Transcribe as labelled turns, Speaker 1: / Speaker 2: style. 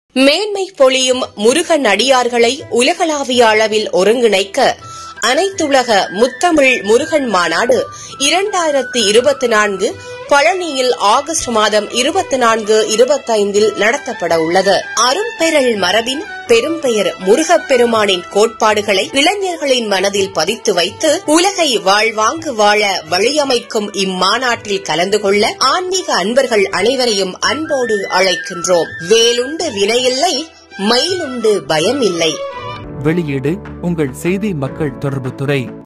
Speaker 1: மேன்மை பொழியும் முருகன் அடியார்களை உலகளாவிய அளவில் ஒருங்கிணைக்க அனைத்துலக முத்தமிழ் முருகன் மாநாடு இரண்டாயிரத்தி இருபத்தி நான்கு பழனியில் ஆகஸ்ட் மாதம் இருபத்தி நான்கு இருபத்தைந்தில் நடத்தப்பட உள்ளது அரும்பெறல் மரபின் பெரும்பெயர் முருகப்பெருமானின் கோட்பாடுகளை இளைஞர்களின் மனதில் பதித்து வைத்து உலகை வாழ்வாங்கு வாழ வழியமைக்கும் இம்மாநாட்டில் கலந்து கொள்ள ஆன்மீக அன்பர்கள் அனைவரையும் அன்போடு அழைக்கின்றோம் வேலுண்டு வினையில்லை மயிலுண்டு பயமில்லை
Speaker 2: வெளியீடு உங்கள் செய்தி மக்கள் தொடர்புத்துறை